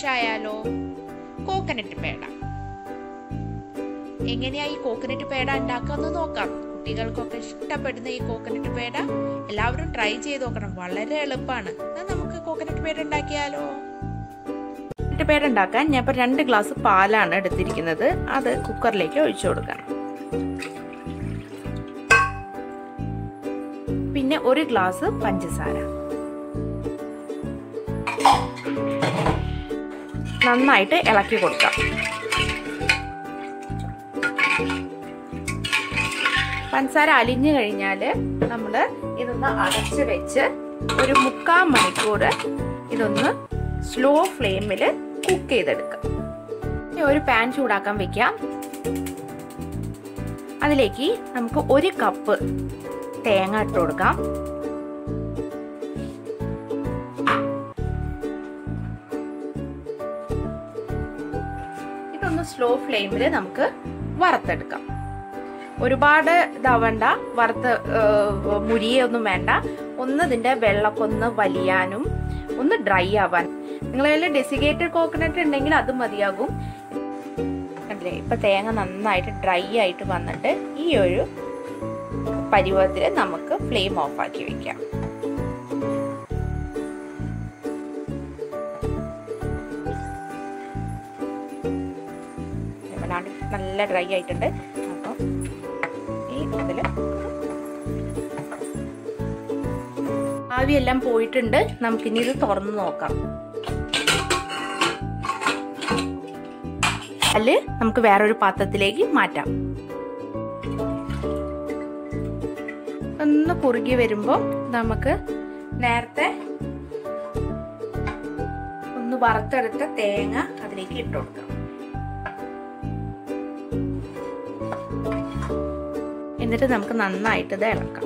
dish ആയാലോ coconut peda എങ്ങനെയാ ഈ കോക്കനട്ട് പേട ഉണ്ടാക്കാന്ന് നോക്കാം കുട്ടികൾക്കൊക്കെ ഇഷ്ടപ്പെടുന്ന ഈ കോക്കനട്ട് പേട എല്ലാവരും ട്രൈ ചെയ്ത് നോക്കണം വളരെ എളുപ്പമാണ് എന്നാൽ നമുക്ക് കോക്കനട്ട് പേട ഉണ്ടാക്കിയാലോ കോക്കനട്ട് പേട ഉണ്ടാക്കാൻ ഞാൻ ഇപ്പോൾ രണ്ട് ഗ്ലാസ് പാലാണ് എടുത്തിരിക്കുന്നത് അത് കുക്കറിലേക്ക് ഒഴിച്ചു കൊടുക്കണം പിന്നെ ഒരു ഗ്ലാസ് പഞ്ചസാര നന്നായിട്ട് ഇളക്കി കൊടുക്കാം പഞ്ചസാര അലിഞ്ഞു കഴിഞ്ഞാൽ നമ്മൾ ഇതൊന്ന് അടച്ച് വെച്ച് ഒരു മുക്കാൽ മണിക്കൂർ ഇതൊന്ന് സ്ലോ ഫ്ലെയിമിൽ കുക്ക് ചെയ്തെടുക്കാം ഇനി ഒരു പാൻ ചൂടാക്കാൻ വെക്കാം അതിലേക്ക് നമുക്ക് ഒരു കപ്പ് തേങ്ങ ഇട്ട് കൊടുക്കാം ഇതൊന്ന് സ്ലോ ഫ്ലെയിമിൽ നമുക്ക് വറുത്തെടുക്കാം ഒരുപാട് ഇതാവണ്ട വറുത്ത് മുരിയൊന്നും വേണ്ട ഒന്ന് ഇതിൻ്റെ വെള്ളമൊക്കെ ഒന്ന് വലിയാനും ഒന്ന് ഡ്രൈ ആവാൻ നിങ്ങളെ കയ്യിൽ ഡെസിഗേറ്റഡ് കോക്കനട്ട് ഉണ്ടെങ്കിൽ അത് മതിയാകും കണ്ടില്ലേ ഇപ്പം തേങ്ങ നന്നായിട്ട് ഡ്രൈ ആയിട്ട് വന്നിട്ട് ഈ ഒരു പരുവത്തിൽ നമുക്ക് ഫ്ലെയിം ഓഫ് ആക്കി വെക്കാം നല്ല ഡ്രൈ ആയിട്ടുണ്ട് അപ്പം ഈ ഇതിൽ ആവിയെല്ലാം പോയിട്ടുണ്ട് നമുക്കിനി ഇത് തുറന്ന് നോക്കാം അല്ല് നമുക്ക് വേറൊരു പാത്രത്തിലേക്ക് മാറ്റാം ഒന്ന് കുറുകി വരുമ്പോൾ നമുക്ക് നേരത്തെ ഒന്ന് വറുത്തെടുത്ത തേങ്ങ അതിലേക്ക് ഇട്ട് കൊടുക്കാം എന്നിട്ട് നമുക്ക് നന്നായിട്ട് ഇത് ഇളക്കാം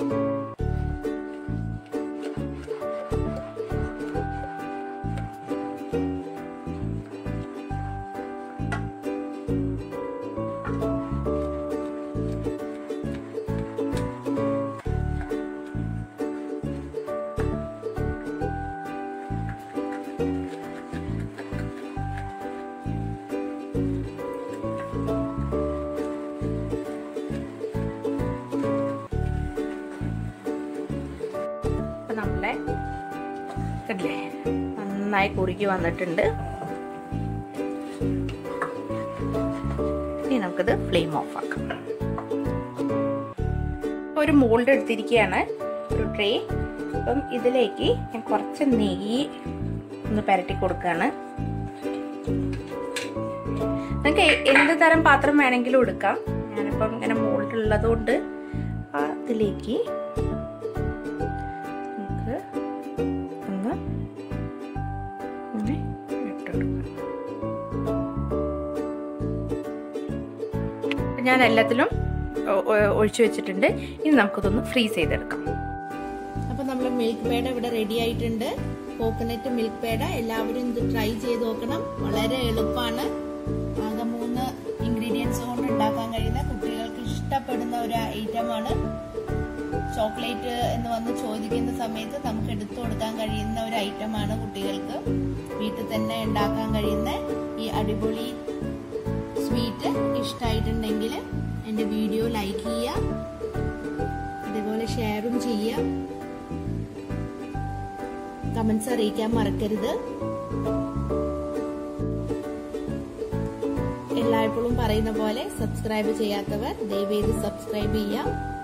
നമ്മളെ കണ്ടില്ലേ നന്നായി കുറുക്കി വന്നിട്ടുണ്ട് ഇനി നമുക്കിത് ഫ്ലെയിം ഓഫ് ആക്കാം ഒരു മോൾഡ് എടുത്തിരിക്കുകയാണ് ഒരു ട്രേ അപ്പം ഇതിലേക്ക് ഞാൻ കുറച്ച് നെയ്യ് ഒന്ന് പുരട്ടി കൊടുക്കുകയാണ് നിങ്ങൾക്ക് എന്ത് തരം പാത്രം വേണമെങ്കിലും എടുക്കാം ഞാനിപ്പം ഇങ്ങനെ മോൾഡ് ഉള്ളതുകൊണ്ട് അതിലേക്ക് നമുക്ക് ഒന്ന് ഇങ്ങനെ ഇട്ടുകൊടുക്കാം ഞാൻ എല്ലാത്തിലും ഒഴിച്ചു വെച്ചിട്ടുണ്ട് ഇനി നമുക്കിതൊന്ന് ഫ്രീസ് ചെയ്തെടുക്കാം അപ്പോൾ നമ്മൾ മിൽക്ക് പേട ഇവിടെ റെഡി ആയിട്ടുണ്ട് കോക്കനട്ട് മിൽക്ക് പേട എല്ലാവരും ഇത് ട്രൈ ചെയ്ത് നോക്കണം വളരെ എളുപ്പമാണ് ആകെ മൂന്ന് ഇൻഗ്രീഡിയൻസ് കൊണ്ട് ഉണ്ടാക്കാൻ കഴിയുന്ന കുട്ടികൾക്ക് ഇഷ്ടപ്പെടുന്ന ഒരു ഐറ്റമാണ് ചോക്ലേറ്റ് എന്ന് വന്ന് ചോദിക്കുന്ന സമയത്ത് നമുക്ക് എടുത്തു കൊടുക്കാൻ കഴിയുന്ന ഒരു ഐറ്റമാണ് കുട്ടികൾക്ക് വീട്ടിൽ തന്നെ ഉണ്ടാക്കാൻ കഴിയുന്ന ഈ അടിപൊളി സ്വീറ്റ് ഇഷ്ടമായിട്ടുണ്ടെങ്കിൽ എൻ്റെ വീഡിയോ ലൈക്ക് ചെയ്യുക അതേപോലെ ഷെയറും ചെയ്യുക കമൻസ് അറിയിക്കാൻ മറക്കരുത് എല്ലായ്പ്പോഴും പറയുന്ന പോലെ സബ്സ്ക്രൈബ് ചെയ്യാത്തവർ ദയവേത് സബ്സ്ക്രൈബ് ചെയ്യാം